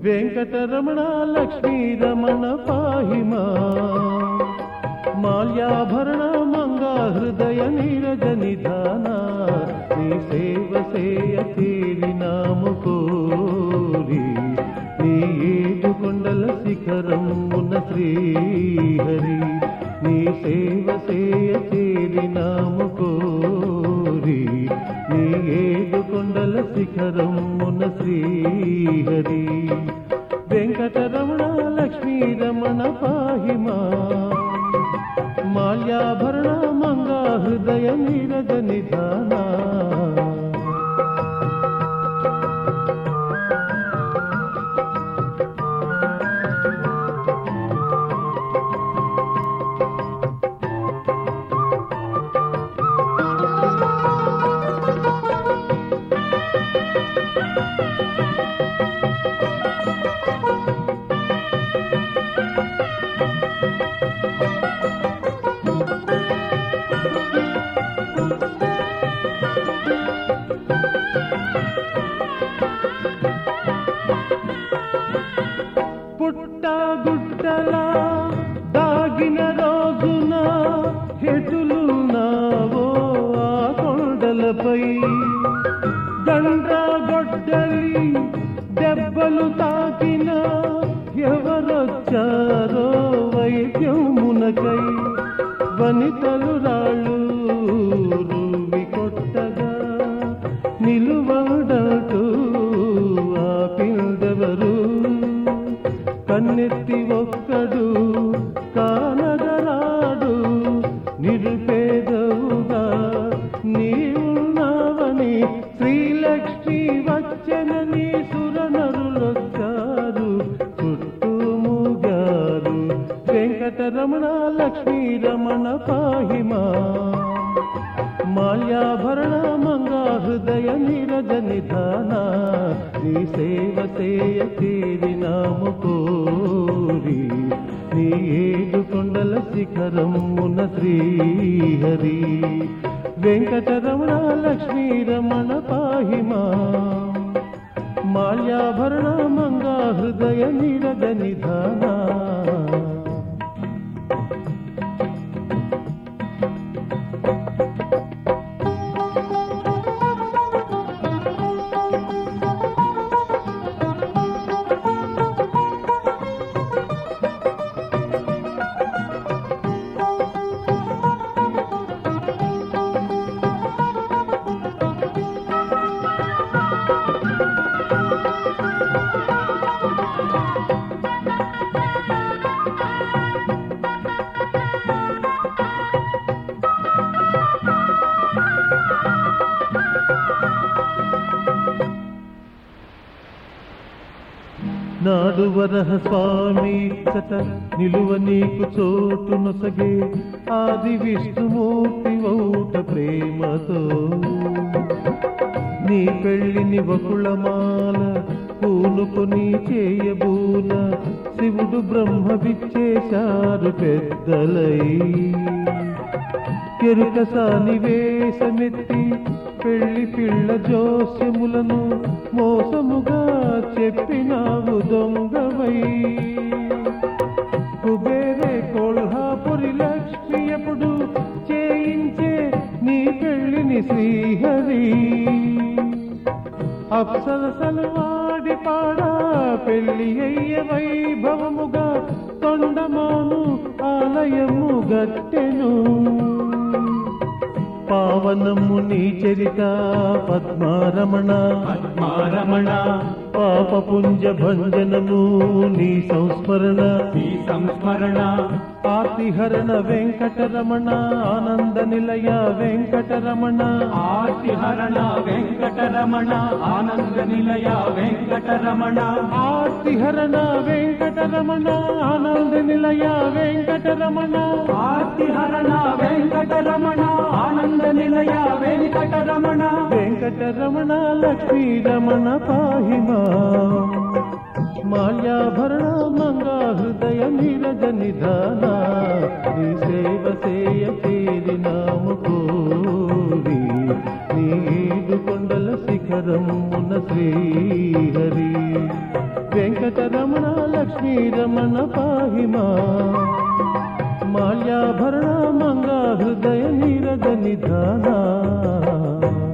వెంకటరమణ లక్ష్మీ రమణ పాహిమా మాల్యాభరణ మంగా హృదయ నీరజ నిధాన నీ సేవ సేయ తీరినాము కోరి నీ ఏడు కొండల శిఖరం ఉన్న శ్రీహరి నీ సేవ సేయ తీరినాము కోరి నీ ఏడు కొండల శిఖరం ఉన్న శ్రీహరి వెంకటరమణ లక్ష్మీ రమణ పాహిమా మాల్యాభరణ మంగా హృదయ నీరజ నిధాన పుట్ట గుట్టలా దాగిన రోజున హెతులున్నావో ఆ కొండలపై దండ్ర గొడ్డలి దెబ్బలు తాకిన ఎవరొచ్చారో వైద్యమునకై వనితలు రాళ్ళు రువి కొట్టగా నిలువడటూ ఆపిందెవరు కన్నెత్తి ఒక్కడు కానగరాడు నిరుపేదవుగా నీవున్నావని శ్రీలక్ష్మి వచ్చనని సురనరులొచ్చారు చుట్టూ మూగారు వెంకటరమణ లక్ష్మీ రమణ పాహిమా మాల్యాభరణ మంగా హృదయ నీరజ నిధాన నీ సేవ సేయ తీరినాము కోరి నీ ఏడు కొండల శిఖరం ఉన్న శ్రీహరి వెంకటరమణ లక్ష్మీ రమణ పాహిమా మాల్యాభరణ మంగా హృదయ నీరజ నిధాన నాడు వరహ స్వామి చట నిలువ నీకు చోటు నొసగే ఆది విష్ణుమూర్తి ఔట ప్రేమతో నీ పెళ్లిని వకుళమాల పూనుకొని చేయబూన శివుడు బ్రహ్మ విచ్చేశారు పెద్దలై కెరుక సానివేశమెత్తి పెళ్లి పిల్ల జోస్యములను మోసముగా చెప్పినావు దొంగవై కుబేరే కోల్హాపురి లక్ష్మి ఎప్పుడు చేయించే నీ పెళ్లిని శ్రీహరి అప్సరసలు వాడి పాడా పెళ్లి అయ్య వైభవముగా తొండమాను ఆలయము గట్టెను పావనము నీ చరిత పద్మారమణ పద్మారమణ పాప పుంజ భంజనము నీ సంస్మరణ ఈ సంస్మరణ ఆతిహరణ వెంకటరమణ ఆనంద నిలయ వెంకటరమణ ఆర్తిహరణ వెంకటరమణ ఆనంద నిలయ వెంకటరమణ ఆర్తిహరణ వెంకటరమణ ఆనంద నిలయ వెంకటరమణ ఆర్తిహరణ వెంకటరమణ ఆనంద నిలయ వెంకటరమణ వెంకటరమణ లక్ష్మీ రమణ పాహిమా మాల్యాభరణ మంగా హృదయ నీరజ నిధాన నీ సేవ సేయ తీరినాము కోరి నీ ఏడు కొండల శిఖరం ఉన్న శ్రీహరి వెంకట పాహి మా మాల్యాభరణ మంగా హృదయ నీరజ నిధానా